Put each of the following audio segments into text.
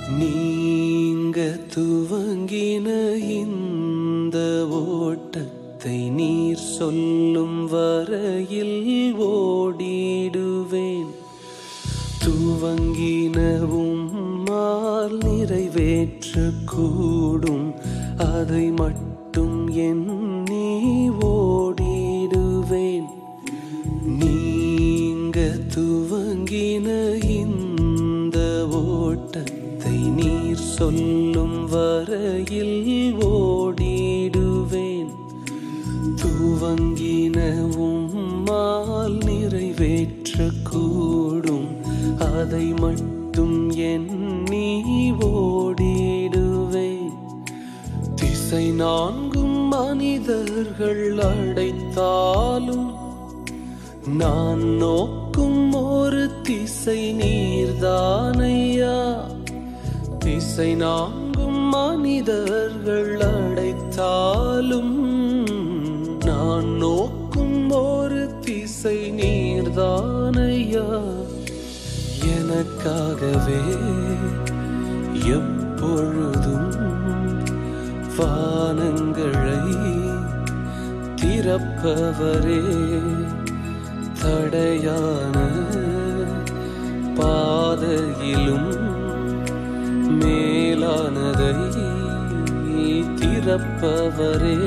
நீங்க துவங்கின இந்த ஓட்டத்தை நீர் சொல்லும் வரையில் ஓடிடுவேன் துவங்கினவும் மால் நிறைவேற்ற கூடும் அதை மட்டும் எண்ணி ஓடிடுவேன் நீங்க துவங்கின இந்த ஓட்டத்தை நீர் சொல்லும் வரையில் ஓடிடுவேன் துவங்கினவும் மால் நிறைவேற்ற கூடும் அதை மட்டும் எண்ணி ஓடிடுவேன் திசை நான்கும் மனிதர்கள் அடைத்தாலும் நான் நோக்கும் ஒரு திசை நீர்தானையா திசை நான்கும் மனிதர்கள் அடைத்தாலும் நான் நோக்கும் ஒரு திசை நீர்தானையா எனக்காகவே எப்பொழுதும் வானங்களை திறப்பவரே தடையான பாதையிலும் மேலானதை திறப்பவரே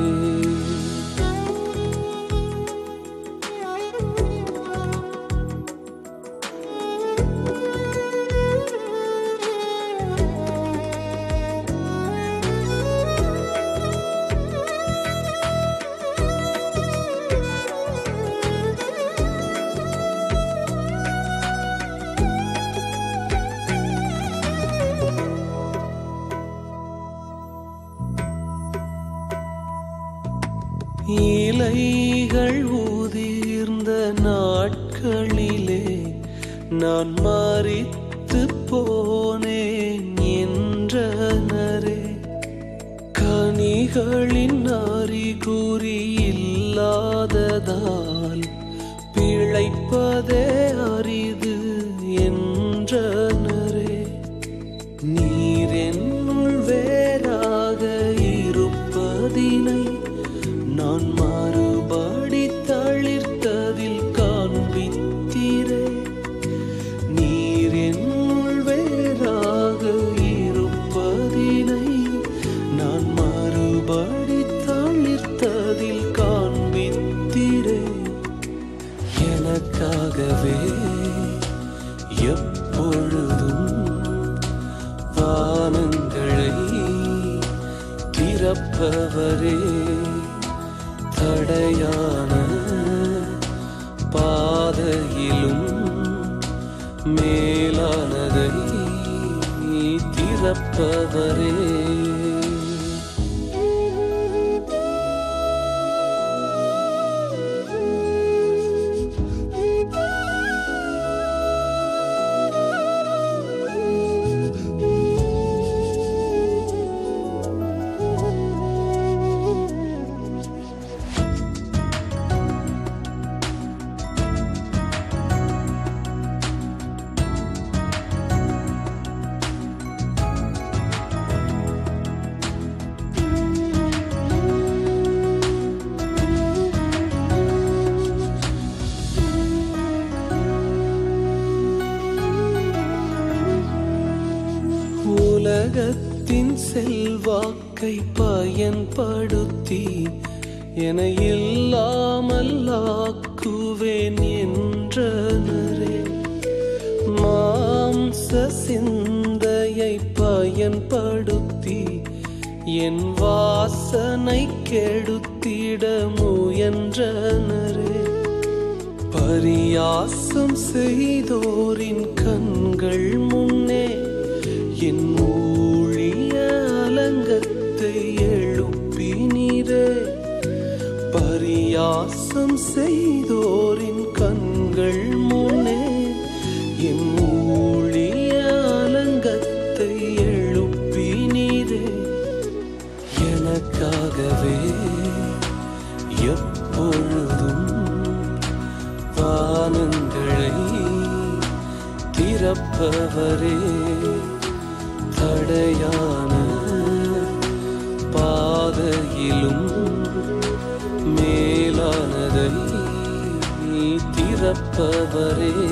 இலைகள் உதிர்ந்த நாட்களிலே நான் மறித்து போனேன் என்றனரே கனிகளின் அறிகுறி இல்லாததால் பிழைப்பதே அரிது என்றனரே நீர் என்னுள் வேறாக இருப்பதினை நான் மறுபடி தளிர்த்ததில் காண்பித்தீரே நீர் என்னுள் வேறாக இருப்பதினை நான் மறுபடி தளிர்த்ததில் காண்பித்தீரே எனக்காகவே எப்பொழுதும் வானங்களை திறப்பவரே தடையான பாதையிலும் மேலானதை திறப்பவரே உலகத்தின் செல்வாக்கை பயன்படுத்தி என இல்லாமல் ஆக்குவேன் என்றனரே மாம்ச சிந்தையை பயன்படுத்தி என் வாசனை கெடுத்திட முயன்றனரே பரியாசம் செய்தோரின் கண்கள் முன்னே என் ஊழிய அலங்கத்தை எழுப்பினீரே பரியாசம் செய்தோரின் கண்கள் முன்னே என் ஊழிய அலங்கத்தை எழுப்பினீரே எனக்காகவே எப்பொழுதும் வானங்களை திறப்பவரே திறப்பவரே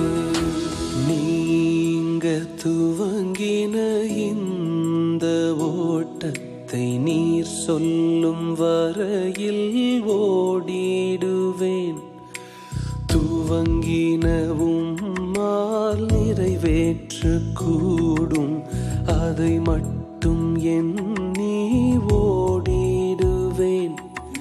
நீங்க துவங்கின இந்த ஓட்டத்தை நீர் சொல்லும் வரையில் ஓடிடுவேன் துவங்கினவும் மால் நிறைவேற்ற கூடும் அதை மட்டும் எண்ணி ஓடிடுவேன்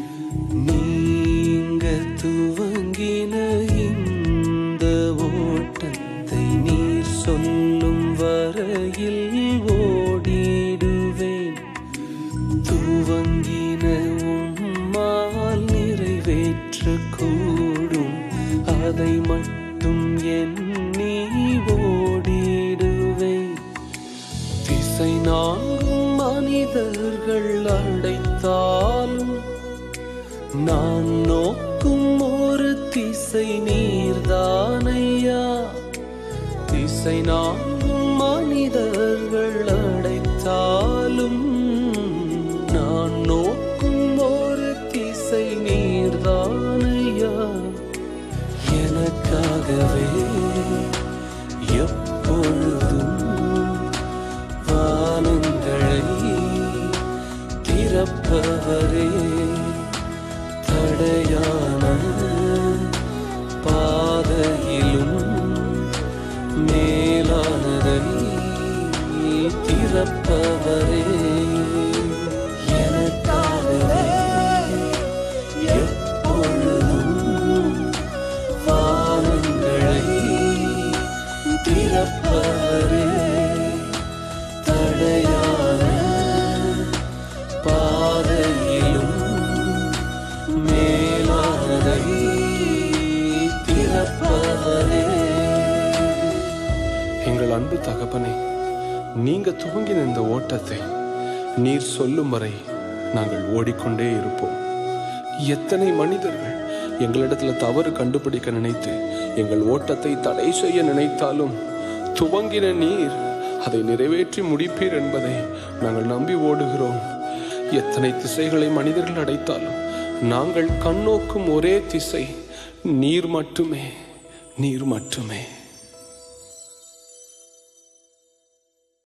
நீங்க துவங்கின இந்த ஓட்டத்தை நீர் சொல்லும் வரையில் ஓடிடுவேன் துவங்கின உம்மால் நிறைவேற்ற கூடும் அதை மட்டும் எண்ணி ஓடிடுவேன் திசை நான்கும் மனிதர்கள் அடைத்தாலும் நான் நோக்கும் ஒரு திசை நீர்தானையா திசை நான்கும் மனிதர்கள் அடைத்தாலும் நான் நோக்கும் ஒரு திசை நீர்தானையா எனக்காகவே எப்பொழுதும் வானங்களை திறப்பவரே தடையான பாதையிலும் மேலானதை திறப்பவரே எனக்காகவே எப்பொழுதும் வானங்களை திறப்பவரே தடையான பாதையிலும் மேலானதை திறப்பவரே எங்கள் அன்பு தகப்பனே நீங்க துவங்கின இந்த ஓட்டத்தை நீர் சொல்லும் வரை நாங்கள் ஓடிக்கொண்டே இருப்போம் எத்தனை மனிதர்கள் எங்களிடத்துல தவறு கண்டுபிடிக்க நினைத்து எங்கள் ஓட்டத்தை தடை செய்ய நினைத்தாலும் துவங்கின நீர் அதை நிறைவேற்றி முடிப்பீர் என்பதை நாங்கள் நம்பி ஓடுகிறோம் எத்தனை திசைகளை மனிதர்கள் அடைத்தாலும் நாங்கள் கண்ணோக்கும் ஒரே திசை நீர் மட்டுமே நீர் மட்டுமே